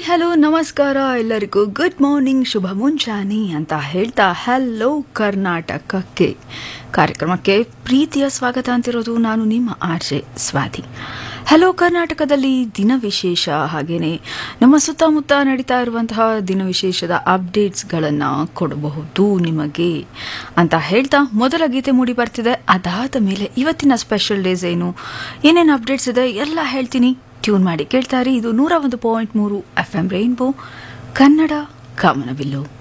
hello ನಮಸ್ಕಾರ ಎಲ್ಲರಿಗೂ good morning ಶುಭ ಮುಂಜಾನೆ ಅಂತ ಹೇಳ್ತಾ ಹಲೋ ಕರ್ನಾಟಕಕ್ಕೆ ಕಾರ್ಯಕ್ರಮಕ್ಕೆ ಪ್ರೀತಿಯ ಸ್ವಾಗತ ಅಂತಿರೋದು ನಾನು ನಿಮ್ಮ ಆರ್ಜೆ ಸ್ವಾತಿ ಹಲೋ ಕರ್ನಾಟಕದಲ್ಲಿ ದಿನ ವಿಶೇಷ ಹಾಗೇನೆ ನಮ್ಮ ಸುತ್ತಮುತ್ತ ನಡೀತಾ ಇರುವಂತಹ ದಿನ ವಿಶೇಷದ ಅಪ್ಡೇಟ್ಸ್ಗಳನ್ನು ಕೊಡಬಹುದು ನಿಮಗೆ ಅಂತ ಹೇಳ್ತಾ ಮೊದಲ ಗೀತೆ ಮೂಡಿ ಬರ್ತಿದೆ ಅದಾದ ಮೇಲೆ ಇವತ್ತಿನ ಸ್ಪೆಷಲ್ ಡೇಸ್ ಏನು ಏನೇನು ಅಪ್ಡೇಟ್ಸ್ ಇದೆ ಎಲ್ಲ ಹೇಳ್ತೀನಿ ಟ್ಯೂನ್ ಮಾಡಿ ಕೇಳ್ತಾರೆ ಇದು ನೂರ ಒಂದು ಪಾಯಿಂಟ್ ಮೂರು ಎಫ್ ಎಂ ರೈನ್ಬೋ ಕನ್ನಡ ಕಾಮನಬಿಲ್ಲು